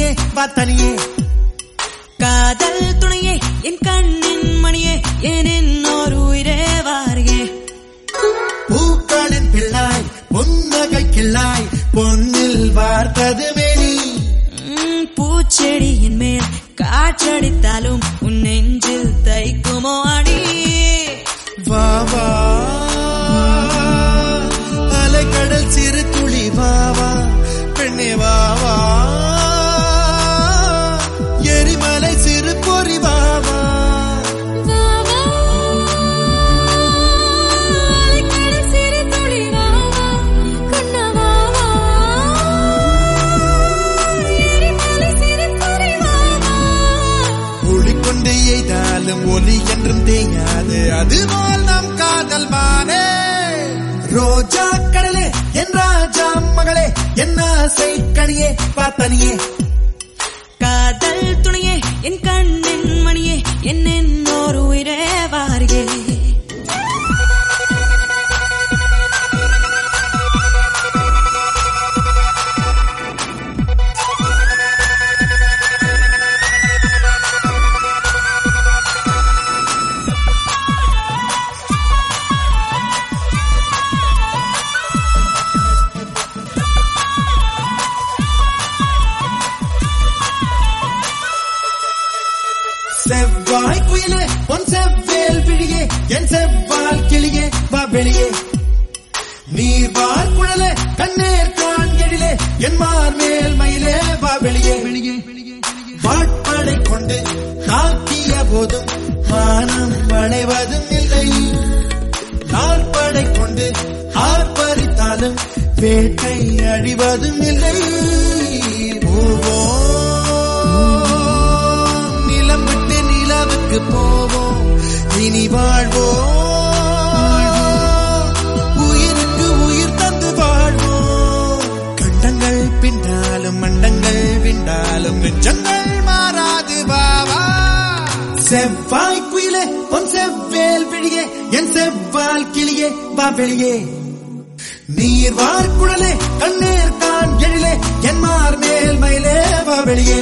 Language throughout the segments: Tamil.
கிளியே வா தனியே காதல் துணையே என் கண்ணின் மணியே என் இன்னொரு உயிரே வாரியே பூக்களின் பிள்ளாய் புன்னகை கிள்ளாய் பொன்னில் வார்த்தது மேனி ம், பூச்செடியின் மேல் காற்றடித்தாலும் உன் நெஞ்சில் தைக்குமோ அடி வா வா அலைக்கடல் சிறு துளி வா வா பெண்ணே வா வா எரிமலை சிறு பொறி வா வா ஒளிக்கொண்டு எய்தாலும் ஒலி என்றும் தேயாது அதுபோல் நம் காதல் மானே ரோஜா கடலே என் ராஜா மகளே என் ஆசை கனியே பார்த்தனியே காதல் துணையே என் கண்ணின் மணியே என் இன்னொரு உயிரே வாரியே செவ்வாய் குயிலே பொன் செவ்வேல் விழியே என் செவ்வால் கிளியே வா வெளியே நீர் வார் குழலே கண்ணேர் கான் எழிலே என் மார் மேல் மயிலே வா வெளியே வெளியே வாட்படை கொண்டு தாக்கிய போதும் மானம் வளைவதும் இல்லை நாற்படை கொண்டு ஆர்ப்பரித்தாலும் வேட்டை அழிவதும் இல்லை போவோம் நிலம் விட்டு நிலவுக்கு போவோம் இனி வாழ்வோம் உயிருக்கு உயிர் தந்து வாழ்வோம் கண்டங்கள் பின்னாலும் மண்டங்கள் விண்டாலும் நெஞ்சங்கள் மாறாது பாவா செவ்வாய் குயிலே பொன் செவ்வேல் பிழியே என் செவ்வால் கிளியே வா வெளியே நீர் வார் குழலே கண்ணீர் கான் எழிலே என் மார் மேல் மயிலே வா வெளியே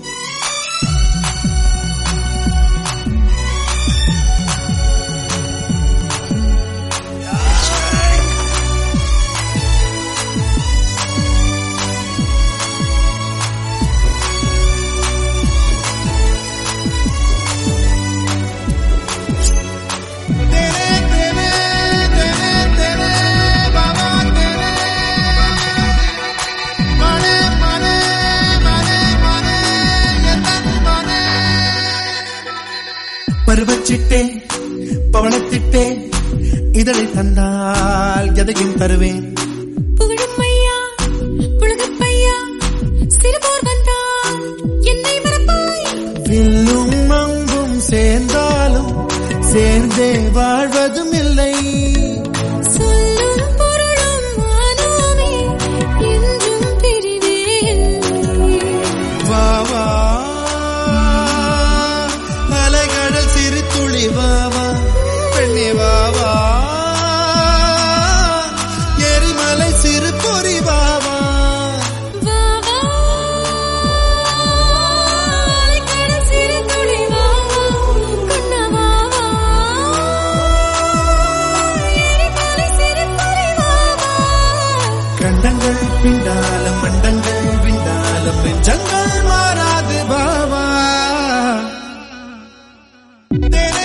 பருவச்சிட்டே பவனத்திட்டே இதழை தந்தால் எதையும் தருவேன் புகழும் ஐயா புலகப்பையா சிறுபோர் வந்தால் என்னை மறப்பாய் வில்லும் அம்பும் சேர்ந்தாலும் சேர்ந்தே வாழ்வதும் இல்லை சொல்லும் பொருளும் மானாமே என்றும் பிரிவே வா வா அலைகடல் சிறு துளி வா வா பெண்ணே வா வா எரிமலை சிறு பொறி வா வா வா வா அலைக்கடல் சிறு துளி வா வா கண்ணா வா வா எரிமலை சிறு பொறி வா வா கண்டங்கள் பிண்டாலும் மண்டங்கள் விண்டாலும் நெஞ்சங்கள் மாறாது பாவா தேனே